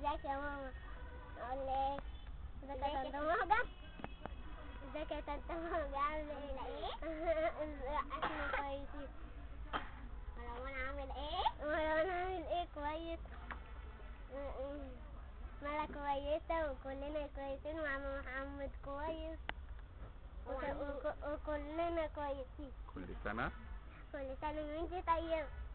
ازيك يا ماما اقول لك ازيك يا طنط مهجة ازيك يا طنط مهجة عاملة ايه؟ احنا كويسين مروان عامل ايه؟ مروان عامل ايه كويس مالا كويسة وكلنا كويسين وعم محمد كويس وك- وك- وكلنا كويسين كل سنة كل سنة وانت طيب